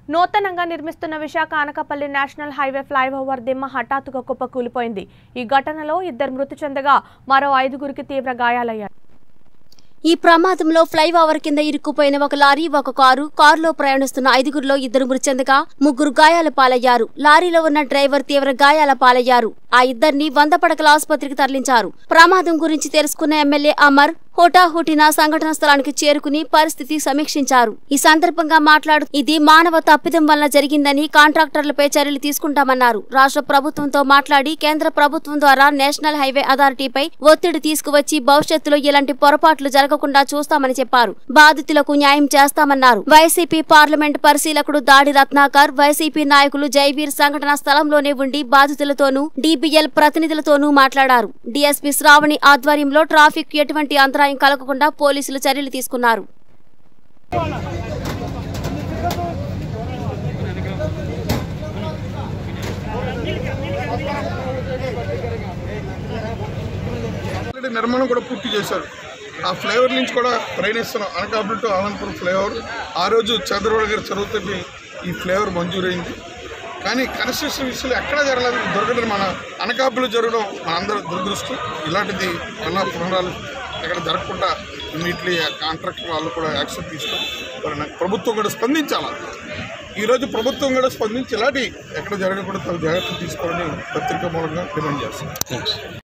నూతనంగా నిర్మిస్తున్న Visakha Anakapalli national highway flyover దిమ్మ హఠాత్తుగా కుప్పకూలిపోయింది ఈ ఘటనలో ఇద్దరు మృతి చెందగా మరో ఐదుగురికి తీవ్ర గాయాలయ్యాయి ఈ ప్రమాదంలో ఫ్లైఓవర్ కింద ఇరుక్కుపోయిన ఒక లారీ ఒక కారు కారులో ప్రయాణిస్తున్న ఐదుగురిలో ఇద్దరు మృతి చెందగా ముగ్గురు గాయాల పాలయ్యారు లారీలో ఉన్న డ్రైవర్ తీవ్ర గాయాల పాలయ్యారు ఆ ఇద్దరిని వంద పడకల ఆసుపత్రికి తరలించారు ప్రమాదం గురించి తెలుసుకున్న ఎమ్మెల్యే అమర్ హోటాహుటిన సంఘటన స్థలానికి చేరుకుని పరిస్థితి సమీక్షించారు ఈ సందర్భంగా మాట్లాడు ఇది మానవ తప్పిదం వల్ల జరిగిందని కాంట్రాక్టర్లపై చర్యలు తీసుకుంటామన్నారు రాష్ట్ర ప్రభుత్వంతో మాట్లాడి కేంద్ర ప్రభుత్వం ద్వారా నేషనల్ హైవే అథారిటీపై ఒత్తిడి తీసుకువచ్చి భవిష్యత్తులో ఇలాంటి పొరపాట్లు జరగకుండా చూస్తామని చెప్పారు బాధితులకు న్యాయం చేస్తామన్నారు వైసీపీ పార్లమెంట్ పరిశీలకుడు దాడి రత్నాకర్ వైసీపీ నాయకులు జైవీర్ సంఘటన స్థలంలోనే ఉండి బాధితులతోనూ డీబీఎల్ ప్రతినిధులతోనూ మాట్లాడారు డీఎస్పీ శ్రావణి ఆధ్వర్యంలో ట్రాఫిక్ ఎటువంటి అంతరాయం కలగకుండా పోలీసులు చర్యలు తీసుకున్నారు ఆల్రెడీ నిర్మాణం కూడా పూర్తి చేశారు ఆ ఫ్లైఓవర్ నుంచి కూడా ప్రయాణిస్తున్నాం అనకాపల్లి టు ఆలంపూర్ ఫ్లైఓవర్ ఆ రోజు చంద్రబాబు గారు చదువుతుంటే ఈ ఫ్లైఓవర్ మంజూరైంది కానీ కన్స్ట్రక్షన్ విషయంలో ఎక్కడా జరగలేదు దొరకడం మన అనకాపల్లి జరగడం మన అందరి దురదృష్టం ఇలాంటిది మళ్ళా పునరాలు ఎక్కడ జరగకుండా ఇమ్మీడియట్లీ కాంట్రాక్ట్ వాళ్ళు కూడా యాక్షన్ తీసుకొని మరి నాకు ప్రభుత్వం కూడా స్పందించాలి ఈరోజు ప్రభుత్వం కూడా స్పందించి ఇలాంటి ఎక్కడ జరగకుండా తగు జాగ్రత్తలు తీసుకోవాలని పత్రికా మూలంగా డిమాండ్ చేస్తాం